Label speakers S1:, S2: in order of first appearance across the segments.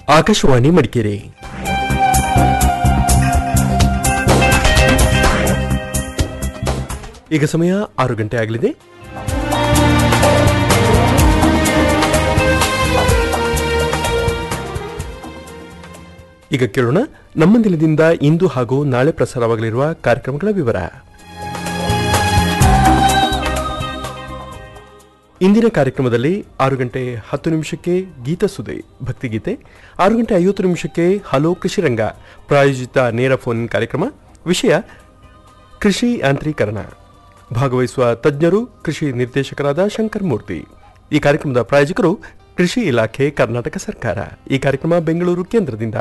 S1: ಆಕಾಶವಾಣಿ ಮಡಿಕೇರಿ ಈಗ ಸಮಯ ಆರು ಗಂಟೆ ಆಗಲಿದೆ ಈಗ ಕೇಳೋಣ ನಮ್ಮ ದಿನದಿಂದ ಇಂದು ಹಾಗೂ ನಾಳೆ ಪ್ರಸಾರವಾಗಲಿರುವ ಕಾರ್ಯಕ್ರಮಗಳ ವಿವರ ಇಂದಿನ ಕಾರ್ಯಕ್ರಮದಲ್ಲಿ ಆರು ಗಂಟೆ ಹತ್ತು ನಿಮಿಷಕ್ಕೆ ಗೀತಸುದೆ ಭಕ್ತಿಗೀತೆ ಆರು ಗಂಟೆ ಐವತ್ತು ನಿಮಿಷಕ್ಕೆ ಹಲೋ ಕೃಷಿರಂಗ ಪ್ರಾಯೋಜಿತ ನೇರ ಫೋನ್ ಕಾರ್ಯಕ್ರಮ ವಿಷಯ ಕೃಷಿ ಯಾಂತ್ರೀಕರಣ ಭಾಗವಹಿಸುವ ತಜ್ಞರು ಕೃಷಿ ನಿರ್ದೇಶಕರಾದ ಶಂಕರ್ ಮೂರ್ತಿ ಈ ಕಾರ್ಯಕ್ರಮದ ಪ್ರಾಯೋಜಕರು ಕೃಷಿ ಇಲಾಖೆ ಕರ್ನಾಟಕ ಸರ್ಕಾರ ಈ ಕಾರ್ಯಕ್ರಮ ಬೆಂಗಳೂರು ಕೇಂದ್ರದಿಂದ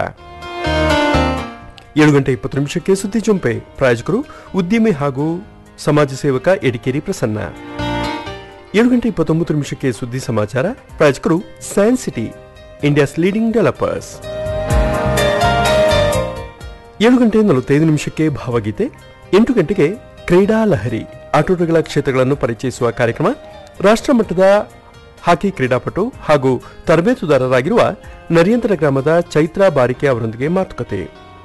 S1: ಏಳು ಗಂಟೆ ಇಪ್ಪತ್ತು ನಿಮಿಷಕ್ಕೆ ಸುದ್ದಿ ಜೊಂಪೆ ಪ್ರಾಯೋಜಕರು ಉದ್ಯಮಿ ಹಾಗೂ ಸಮಾಜ ಸೇವಕ ಎಡಿಕೇರಿ ಪ್ರಸನ್ನ ಏಳು ಗಂಟೆ ಇಪ್ಪತ್ತೊಂಬತ್ತು ನಿಮಿಷಕ್ಕೆ ಸುದ್ದಿ ಸಮಾಚಾರ ಪ್ರಾಯೋಜಕರು Science City India's leading developers ಏಳು ಗಂಟೆ ನಲವತ್ತೈದು ನಿಮಿಷಕ್ಕೆ ಭಾವಗೀತೆ ಎಂಟು ಗಂಟೆಗೆ ಕ್ರೀಡಾ ಲಹರಿ ಆಟೋಟಗಳ ಕ್ಷೇತ್ರಗಳನ್ನು ಪರಿಚಯಿಸುವ ಕಾರ್ಯಕ್ರಮ ರಾಷ್ಟ್ರ ಮಟ್ಟದ ಹಾಕಿ ಕ್ರೀಡಾಪಟು ಹಾಗೂ ತರಬೇತುದಾರರಾಗಿರುವ ನರಿಯಂತರ ಗ್ರಾಮದ ಚೈತ್ರಾ ಬಾರಿಕೆ ಅವರೊಂದಿಗೆ ಮಾತುಕತೆ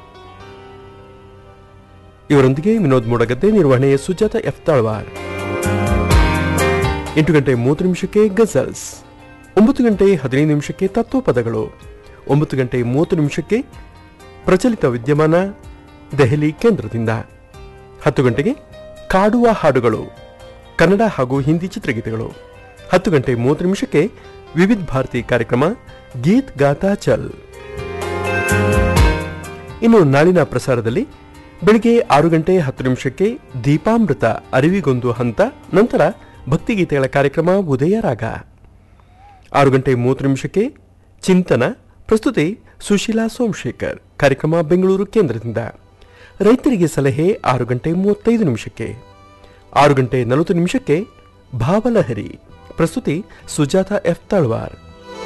S1: ಇವರೊಂದಿಗೆ ವಿನೋದ್ ಮೂಡಗದ್ದೆ ನಿರ್ವಹಣೆ ಸುಜಾತ ಎಫ್ ತಾಳ್ವಾರ್ ಎಂಟು ಗಂಟೆ ಮೂವತ್ತು ನಿಮಿಷಕ್ಕೆ ಗಜಲ್ಸ್ ಒಂಬತ್ತು ಗಂಟೆ ಹದಿನೈದು ನಿಮಿಷಕ್ಕೆ ತತ್ವಪದಗಳು ಒಂಬತ್ತು ಗಂಟೆ ಮೂವತ್ತು ನಿಮಿಷಕ್ಕೆ ಪ್ರಚಲಿತ ವಿದ್ಯಮಾನ ದೆಹಲಿ ಕೇಂದ್ರದಿಂದ ಹತ್ತು ಗಂಟೆಗೆ ಕಾಡುವ ಹಾಡುಗಳು ಕನ್ನಡ ಹಾಗೂ ಹಿಂದಿ ಚಿತ್ರಗೀತೆಗಳು ಹತ್ತು ಗಂಟೆ ಮೂವತ್ತು ನಿಮಿಷಕ್ಕೆ ವಿವಿಧ ಭಾರತಿ ಕಾರ್ಯಕ್ರಮ ಗೀತ್ ಗಾತಾ ಚಲ್ ಇನ್ನು ನಾಳಿನ ಪ್ರಸಾರದಲ್ಲಿ ಬೆಳಿಗ್ಗೆ ಆರು ಗಂಟೆ ಹತ್ತು ನಿಮಿಷಕ್ಕೆ ದೀಪಾಮೃತ ಅರಿವಿಗೊಂದು ಹಂತ ನಂತರ ಭಕ್ತಿಗೀತೆಗಳ ಕಾರ್ಯಕ್ರಮ ಉದಯ ರಾಗ ಆರು ಗಂಟೆ ಮೂವತ್ತು ನಿಮಿಷಕ್ಕೆ ಚಿಂತನ ಪ್ರಸ್ತುತಿ ಸುಶೀಲಾ ಸೋಮಶೇಖರ್ ಕಾರ್ಯಕ್ರಮ ಬೆಂಗಳೂರು ಕೇಂದ್ರದಿಂದ ರೈತರಿಗೆ ಸಲಹೆ ಆರು ಗಂಟೆ ಮೂವತ್ತೈದು ನಿಮಿಷಕ್ಕೆ ಆರು ಗಂಟೆ ನಲವತ್ತು ನಿಮಿಷಕ್ಕೆ ಭಾವಲಹರಿ ಪ್ರಸ್ತುತಿ ಸುಜಾತ ಎಫ್ ತಳ್ವಾರ್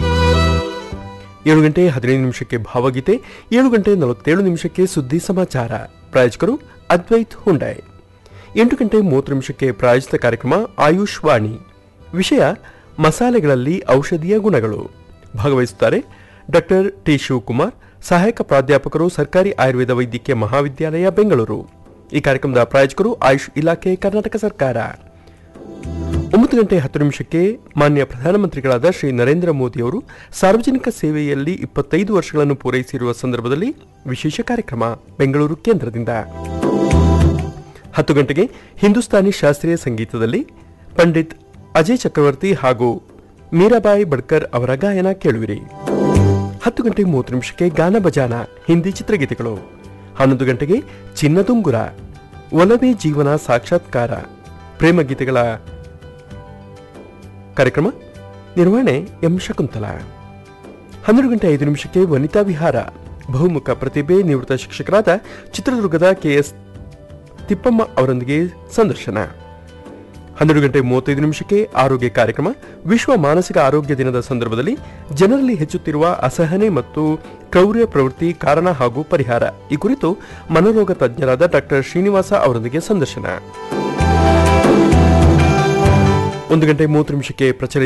S1: ಏಳು ಗಂಟೆ ಹದಿನೈದು ನಿಮಿಷಕ್ಕೆ ಭಾವಗೀತೆ ಏಳು ಗಂಟೆ ನಲವತ್ತೇಳು ನಿಮಿಷಕ್ಕೆ ಸುದ್ದಿ ಸಮಾಚಾರ ಪ್ರಾಯೋಜಕರು ಅದ್ವೈತ್ ಹುಂಡಾಯ್ ಎಂಟು ಗಂಟೆ ಮೂವತ್ತು ನಿಮಿಷಕ್ಕೆ ಪ್ರಾಯೋಜಿತ ಕಾರ್ಯಕ್ರಮ ಆಯುಷ್ ವಾಣಿ ವಿಷಯ ಮಸಾಲೆಗಳಲ್ಲಿ ಔಷಧೀಯ ಗುಣಗಳು ಭಾಗವಹಿಸುತ್ತಾರೆ ಡಾಕ್ಟರ್ ಟಿ ಶಿವಕುಮಾರ್ ಸಹಾಯಕ ಪ್ರಾಧ್ಯಾಪಕರು ಸರ್ಕಾರಿ ಆಯುರ್ವೇದ ವೈದ್ಯಕೀಯ ಮಹಾವಿದ್ಯಾಲಯ ಬೆಂಗಳೂರು ಈ ಕಾರ್ಯಕ್ರಮದ ಪ್ರಾಯೋಜಕರು ಆಯುಷ್ ಇಲಾಖೆ ಕರ್ನಾಟಕ ಸರ್ಕಾರ ಒಂಬತ್ತು ಗಂಟೆ ಹತ್ತು ನಿಮಿಷಕ್ಕೆ ಮಾನ್ಯ ಪ್ರಧಾನಮಂತ್ರಿಗಳಾದ ಶ್ರೀ ನರೇಂದ್ರ ಮೋದಿಯವರು ಸಾರ್ವಜನಿಕ ಸೇವೆಯಲ್ಲಿ ಇಪ್ಪತ್ತೈದು ವರ್ಷಗಳನ್ನು ಪೂರೈಸಿರುವ ಸಂದರ್ಭದಲ್ಲಿ ವಿಶೇಷ ಕಾರ್ಯಕ್ರಮ ಬೆಂಗಳೂರು ಕೇಂದ್ರದಿಂದ ಹತ್ತು ಗಂಟೆಗೆ ಹಿಂದೂಸ್ತಾನಿ ಶಾಸ್ತ್ರೀಯ ಸಂಗೀತದಲ್ಲಿ ಪಂಡಿತ್ ಅಜಯ್ ಚಕ್ರವರ್ತಿ ಹಾಗೂ ಮೀರಾಬಾಯಿ ಬಡ್ಕರ್ ಅವರ ಗಾಯನ ಕೇಳುವಿರಿ ಹತ್ತು ಗಂಟೆ ಮೂವತ್ತು ನಿಮಿಷಕ್ಕೆ ಗಾನ ಬಜಾನ ಹಿಂದಿ ಚಿತ್ರಗೀತೆಗಳು ಹನ್ನೊಂದು ಗಂಟೆಗೆ ಚಿನ್ನದುಂಗುರ ಒಲವೇ ಜೀವನ ಸಾಕ್ಷಾತ್ಕಾರ ಪ್ರೇಮ ಗೀತೆಗಳ ಕಾರ್ಯಕ್ರಮ ನಿರ್ವಹಣೆ ಎಂ ಶಕುಂತಲ ಹನ್ನೆರಡು ಗಂಟೆ ಐದು ನಿಮಿಷಕ್ಕೆ ವನಿತಾ ವಿಹಾರ ಬಹುಮುಖ ಪ್ರತಿಭೆ ನಿವೃತ್ತ ಶಿಕ್ಷಕರಾದ ಚಿತ್ರದುರ್ಗದ ಕೆಎಸ್ ತಿಪ್ಪಮ್ಮ ಅವರೊಂದಿಗೆ ಸಂದರ್ಶನ ಹನ್ನೆರಡು ಗಂಟೆ ಮೂವತ್ತೈದು ನಿಮಿಷಕ್ಕೆ ಆರೋಗ್ಯ ಕಾರ್ಯಕ್ರಮ ವಿಶ್ವ ಮಾನಸಿಕ ಆರೋಗ್ಯ ದಿನದ ಸಂದರ್ಭದಲ್ಲಿ ಜನರಲ್ಲಿ ಹೆಚ್ಚುತ್ತಿರುವ ಅಸಹನೆ ಮತ್ತು ಕ್ರೌರ್ಯ ಪ್ರವೃತ್ತಿ ಕಾರಣ ಹಾಗೂ ಪರಿಹಾರ ಈ ಕುರಿತು ಮನೋರೋಗ ತಜ್ಞರಾದ ಡಾಕ್ಟರ್ ಶ್ರೀನಿವಾಸ ಅವರೊಂದಿಗೆ ಸಂದರ್ಶನ ಒಂದು ಗಂಟೆ ಮೂವತ್ತು ನಿಮಿಷಕ್ಕೆ ಪ್ರಚಲಿತ